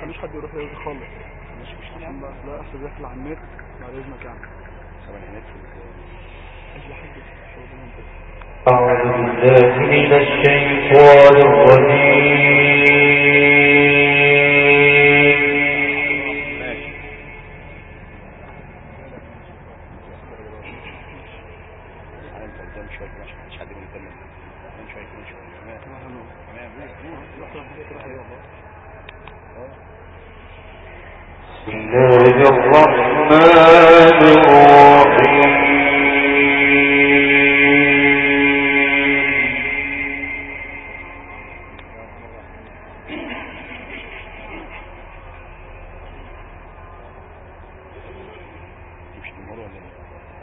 تخليش حد يروح يرد خالص مش مش عشان بقى لا احسن داخل على النت بعد اذنك يعني طبعا هناك في اي حاجه شغلنا انت أعوذ بالله من الشيطان الرجيم ماشي تعالى انت قدام شويه كده عشان محدش حد يتكلم قدام شويه كده شويه تمام تمام بسم الله الرحمن الرحيم مش جمهور ولا ايه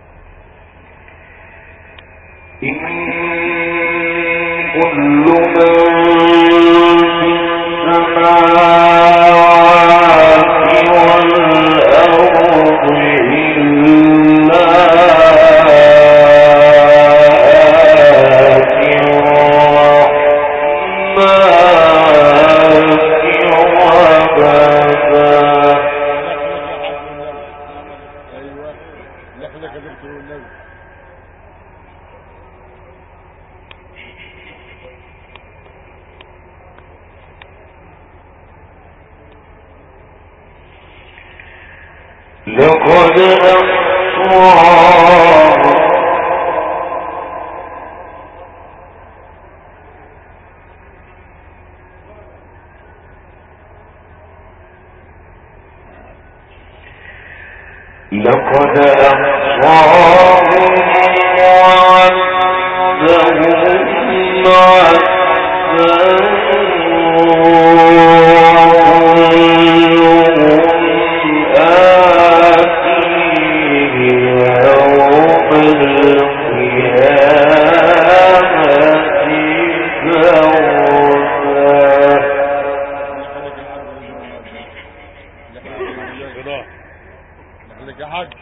إن كل من في السماوات والأرض إلا آتي الرحمن عبدا ايوه لحظه كده بتقول النبي لقد أحصاهم لقد أحصاهم وعدهم رضا لحظه يا حاج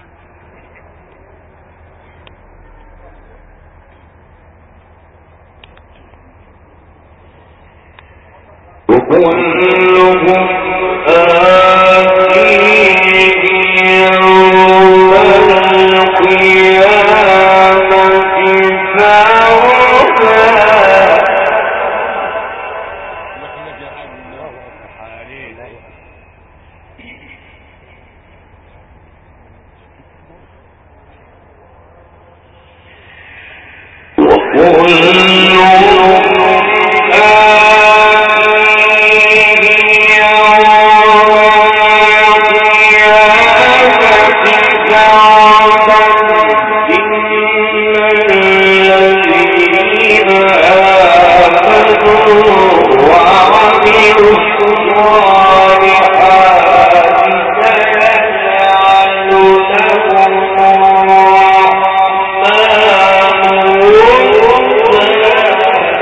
وكلهم آتيه يوم القيامة فردا لحظه يا حاج عليك وعملوا الصالحات سيجعل لهم الرحمن ودا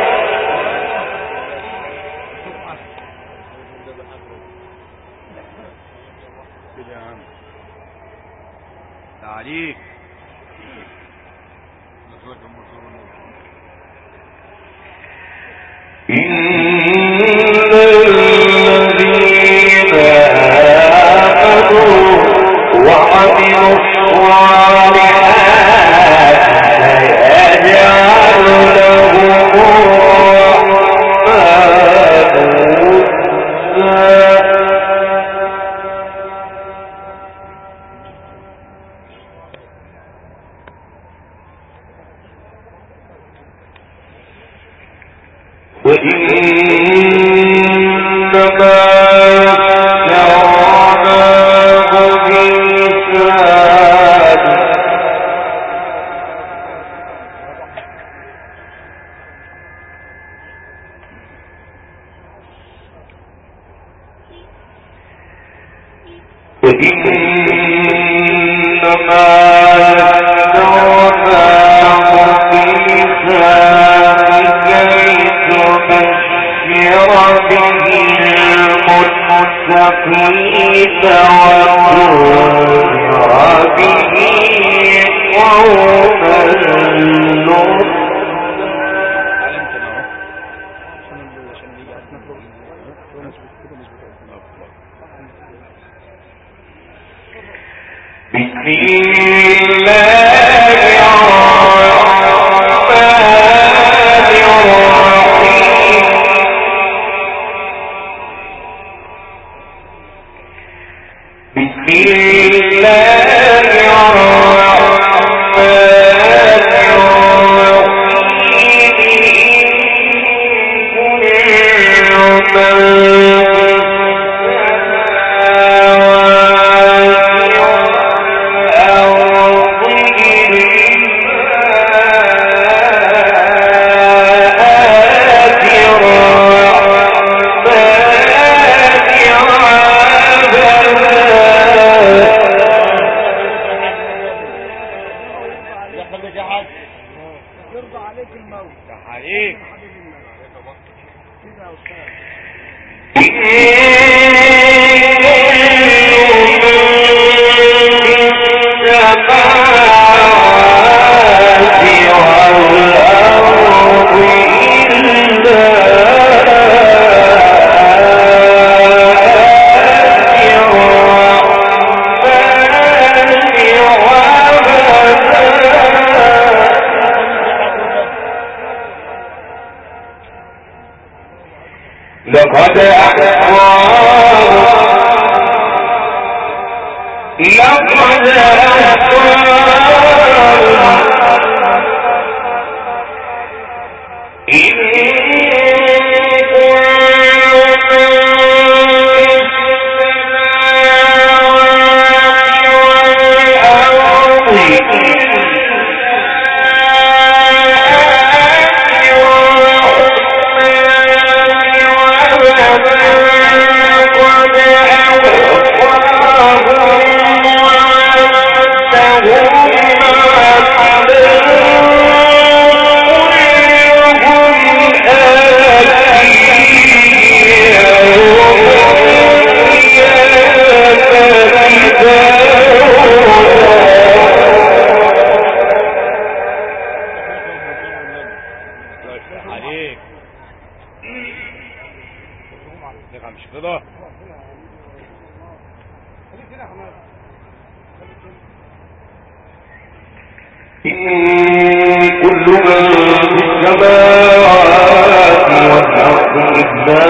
كده يا عم عليك لحظه كده بتقول النبي إن الذين آمنوا وعملوا الصالحات سيجعل لهم الرحمن ودا وإنما يسرناه بلسانك وإنما يسرناه بلسانك لتبشر به المتقين وتنذر به قوما لدا تعالى انت انا اهو عشان اللي عشان اللي يجي عشان نخرج هو مش بت- كده مش بتاعتنا الله أكبر. بسم الله الرحمن الرحيم بسم الله الرحمن الرحيم كل من الله يخليك يا حاج يرضى عليك الموت عليك حبيب الله كده يا استاذ لقد أحصاهم لقد أحصاهم إن الله يفتح عليك يا مش كده كل من في السماوات والأرض إلا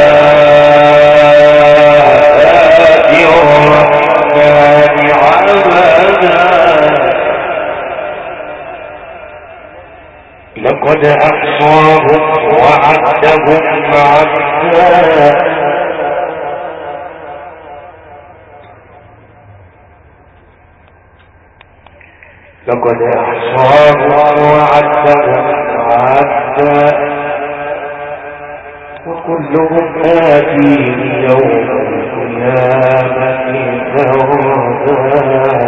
آتي الرحمن عبدا لقد أحصاهم وعدهم عدا لقد أحصاهم وعدهم عدا وكلهم آتيه يوم القيامة فردا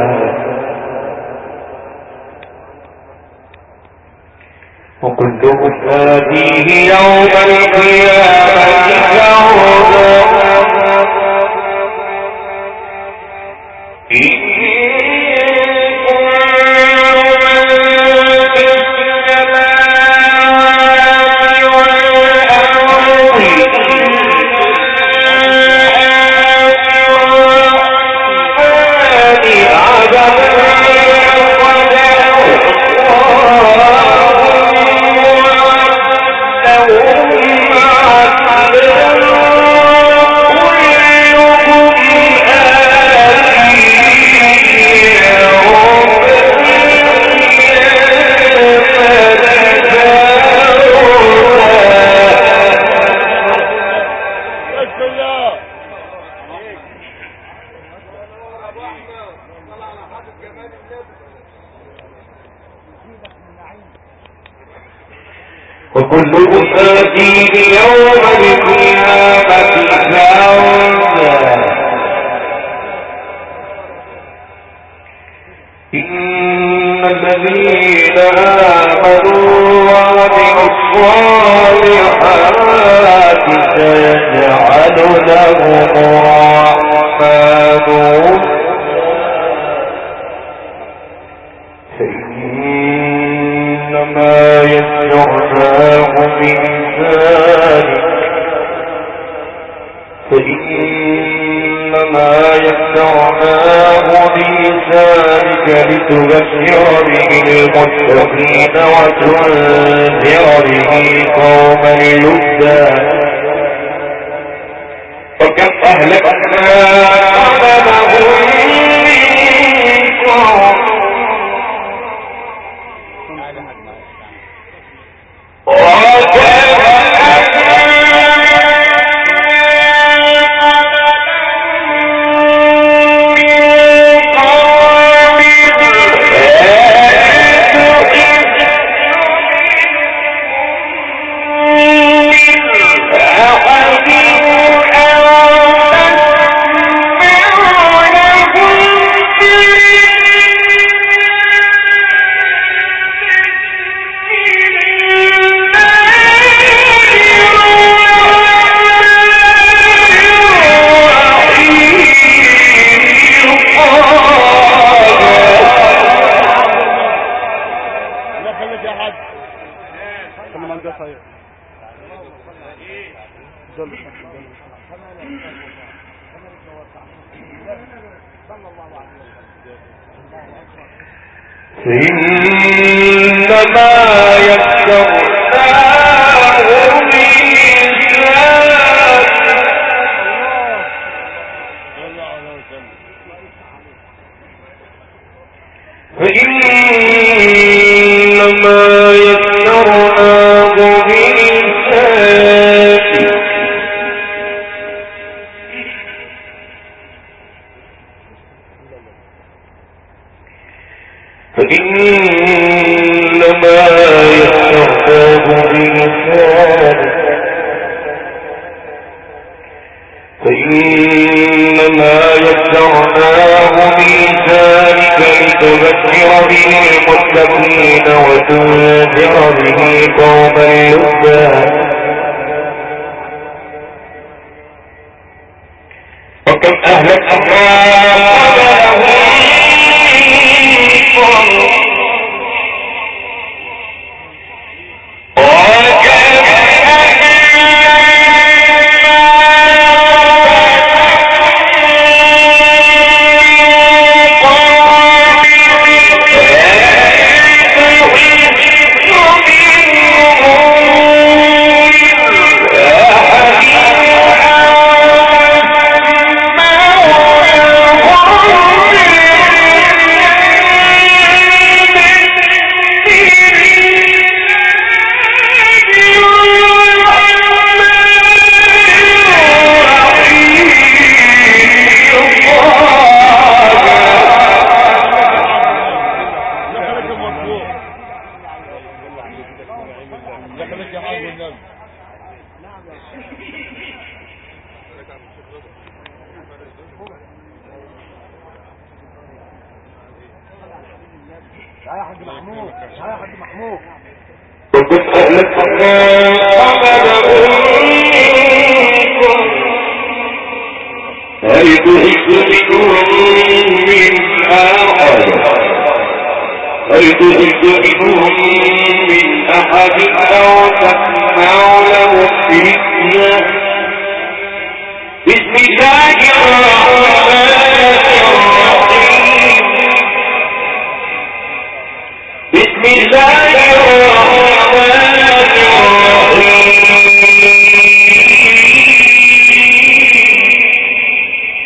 وكلهم آتيه يوم القيامة فردا بسم الله وكلهم آتيه يوم القيامة فردا إن الذين آمنوا وعملوا الصالحات سيجعل لهم الرحمن فإنما يسرناه بلسانك فإنما يسرناه بلسانك ذلك لتبشر به المتقين وتنذر به قوما لدا وكم أهلكنا قبلهم من قوم الله يخليك يا حاج كل ما ده صحيح دول مش إنما يسرناه بلسانك صلى عليه وسلم فإنما يسرناه بلسانك فإنما يسرناه بلسانك فإنما يسرناه بلسانك لتذكر به المتقين وتنذر به قوما لدا وكم أهلكنا قبلهم من قرن وكم الله يخليك يا مرفوع الله يخليك يا حاج والنبي وقد أهلكنا قبلهم منكم هل تحس منهم من أحد هل تحس منهم من أحد أو تسمع لهم في